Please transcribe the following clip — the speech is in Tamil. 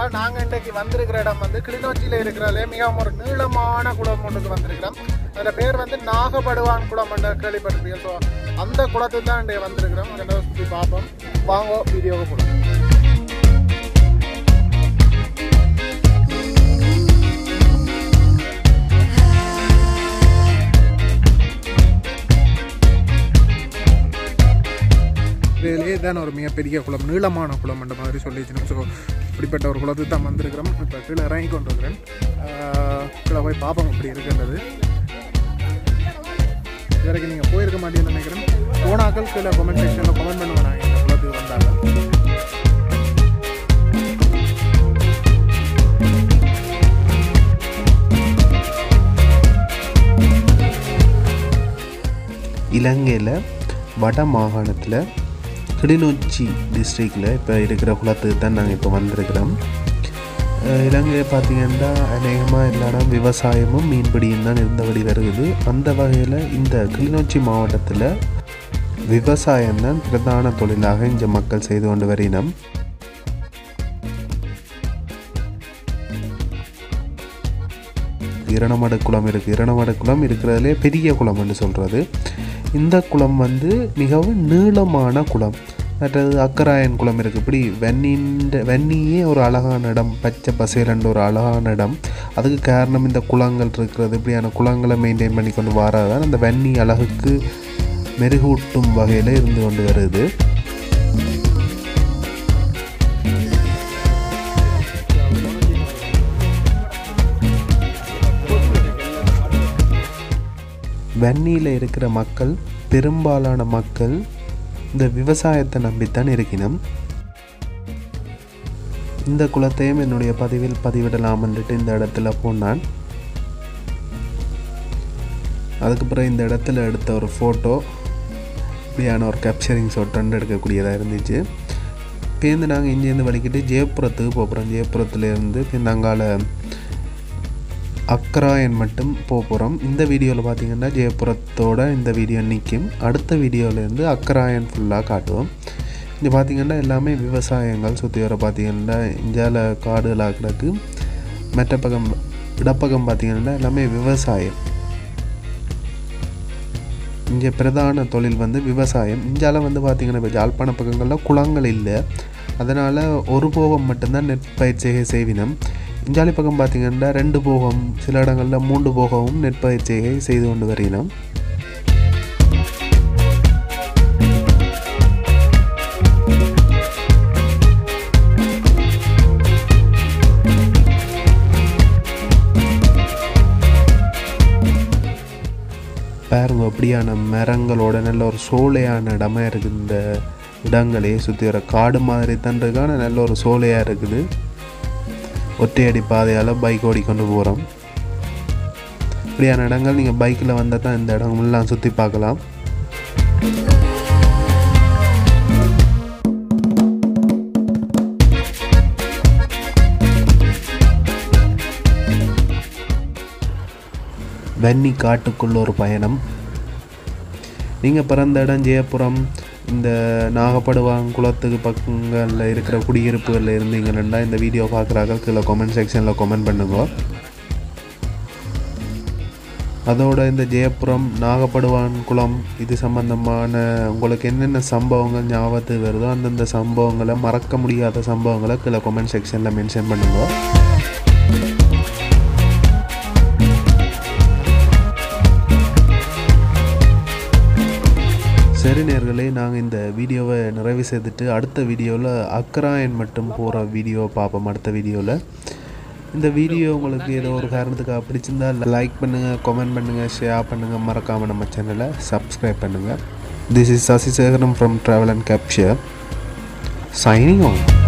என்றால் நாங்கள் இன்றைக்கு வந்திருக்கிற இடம் வந்து கிளிநொச்சியில் இருக்கிறதுலே மிகவும் ஒரு நீளமான குளம் ஒன்றுக்கு வந்திருக்கிறோம் அதில் பேர் வந்து நாகபடுவான் குளம் என்ற கேள்விப்பட்டிருப்பீங்க ஸோ அந்த குளத்துக்கு தான் இன்றைக்கு வந்திருக்கிறோம் ரெண்டாவது சுற்றி பார்ப்போம் வாங்க வீடியோவுக்கு போகலாம் இதுலேயே தான் ஒரு மிகப்பெரிய குளம் நீளமான குளம் என்ற மாதிரி சொல்லிச்சுன்னு ஸோ இப்படிப்பட்ட ஒரு குளத்துக்கு தான் வந்திருக்கிறோம் இப்போ கீழே இறங்கி கொண்டு இருக்கிறேன் ஆஹ் கீழே போய் பார்ப்போம் அப்படி இருக்கின்றது இது வரைக்கும் நீங்கள் போயிருக்க மாட்டேன்னு நினைக்கிறேன் போனாக்கள் கீழே கமெண்ட் செக்ஷனில் கமெண்ட் பண்ணுவேன் நாங்கள் இந்த குளத்துக்கு வந்தாங்க இலங்கையில் வட மாகாணத்தில் கிளிநொச்சி டிஸ்ட்ரிக்டில் இப்போ இருக்கிற குளத்துக்கு தான் நாங்கள் இப்போ வந்திருக்கிறோம் அஹ் இலங்கையை பார்த்தீங்கன்னா அநேகமாக எல்லா இடம் விவசாயமும் மீன்பிடியும் தான் இருந்தபடி வருகுது அந்த வகையில் இந்த கிளிநொச்சி மாவட்டத்தில் விவசாயம் தான் பிரதான தொழிலாக இங்கே மக்கள் செய்து கொண்டு வரினம் இரணமடு குளம் இருக்குது இரணமடு குளம் இருக்கிறதுலே பெரிய குளம்னு சொல்கிறது இந்த குளம் வந்து மிகவும் நீளமான குளம் மற்றது அக்கராயன் குளம் இருக்குது இப்படி வெண்ணின்ற வெண்ணியே ஒரு அழகான இடம் பச்சை பசேலன்ற ஒரு அழகான இடம் அதுக்கு காரணம் இந்த குளங்கள் இருக்கிறது இப்படியான குளங்களை மெயின்டைன் பண்ணி கொண்டு வராதான் அந்த வெண்ணி அழகுக்கு மெருகூட்டும் வகையில் இருந்து கொண்டு வருது வன்னியில் இருக்கிற மக்கள் பெரும்பாலான மக்கள் இந்த விவசாயத்தை நம்பித்தான் இருக்கணும் இந்த குலத்தையும் என்னுடைய பதிவில் பதிவிடலாம்ன்ட்டு இந்த இடத்துல போனான் அதுக்கப்புறம் இந்த இடத்துல எடுத்த ஒரு ஃபோட்டோ இப்படியான ஒரு கேப்சரிங் ஷாட் ரெண்டு எடுக்கக்கூடியதாக இருந்துச்சு பேருந்து நாங்கள் இங்கேருந்து வலிக்கிட்டு ஜெயபுரத்துக்கு போகிறோம் ஜெயபுரத்துலேருந்து பின் அங்கால அக்கராயன் மட்டும் போக போகிறோம் இந்த வீடியோவில் பார்த்தீங்கன்னா ஜெயபுரத்தோட இந்த வீடியோ நிற்கும் அடுத்த வீடியோவிலேருந்து அக்கராயன் ஃபுல்லாக காட்டுவோம் இங்கே பார்த்தீங்கன்னா எல்லாமே விவசாயங்கள் சுற்றி வர பார்த்தீங்கன்னா இந்தியாவில் காடுகளாக கிடக்கு மற்ற பக்கம் இடப்பக்கம் பார்த்தீங்கன்னா எல்லாமே விவசாயம் இங்கே பிரதான தொழில் வந்து விவசாயம் இந்தியாவில் வந்து பார்த்திங்கன்னா இப்போ ஜாழ்ப்பாண பக்கங்களில் குளங்கள் இல்லை அதனால் ஒரு போகம் மட்டும்தான் நெற்பயிற்சிகை செய்வினம் இஞ்சாலி பக்கம் பார்த்திங்கன்னா ரெண்டு போகம் சில இடங்களில் மூன்று போகமும் நெற்பயிற்சிகை செய்து கொண்டு வருகிறோம் பாருங்க அப்படியான மரங்களோட நல்ல ஒரு சோலையான இடமா இருக்குது இந்த இடங்களே சுற்றி வர காடு மாதிரி தான் இருக்கு ஆனால் நல்ல ஒரு சோலையாக இருக்குது ஒற்றையடி பாதையால் பைக் ஓடிக்கொண்டு போகிறோம் இப்படியான இடங்கள் நீங்கள் பைக்கில் வந்தால் தான் இந்த இடங்கள்லாம் சுற்றி பார்க்கலாம் வன்னி காட்டுக்குள்ள ஒரு பயணம் நீங்கள் பிறந்த இடம் ஜெயபுரம் இந்த நாகப்படுவாங் குளத்துக்கு பக்கங்களில் இருக்கிற குடியிருப்புகளில் இருந்தீங்கன்னா இந்த வீடியோ பார்க்குறாங்க கீழே கமெண்ட் செக்ஷனில் கமெண்ட் பண்ணுங்க அதோட இந்த ஜெயபுரம் நாகப்படுவான் குளம் இது சம்பந்தமான உங்களுக்கு என்னென்ன சம்பவங்கள் ஞாபகத்துக்கு வருதோ அந்தந்த சம்பவங்களை மறக்க முடியாத சம்பவங்களை கீழே கமெண்ட் செக்ஷனில் மென்ஷன் பண்ணுங்க சரி நேர்களே நாங்கள் இந்த வீடியோவை நிறைவு செய்துட்டு அடுத்த வீடியோவில் அக்கராயன் மட்டும் போகிற வீடியோவை பார்ப்போம் அடுத்த வீடியோவில் இந்த வீடியோ உங்களுக்கு ஏதோ ஒரு காரணத்துக்காக பிடிச்சிருந்தா லைக் பண்ணுங்கள் கமெண்ட் பண்ணுங்கள் ஷேர் பண்ணுங்கள் மறக்காமல் நம்ம சேனலை சப்ஸ்கிரைப் பண்ணுங்கள் this is Sasisekaram from travel and capture signing on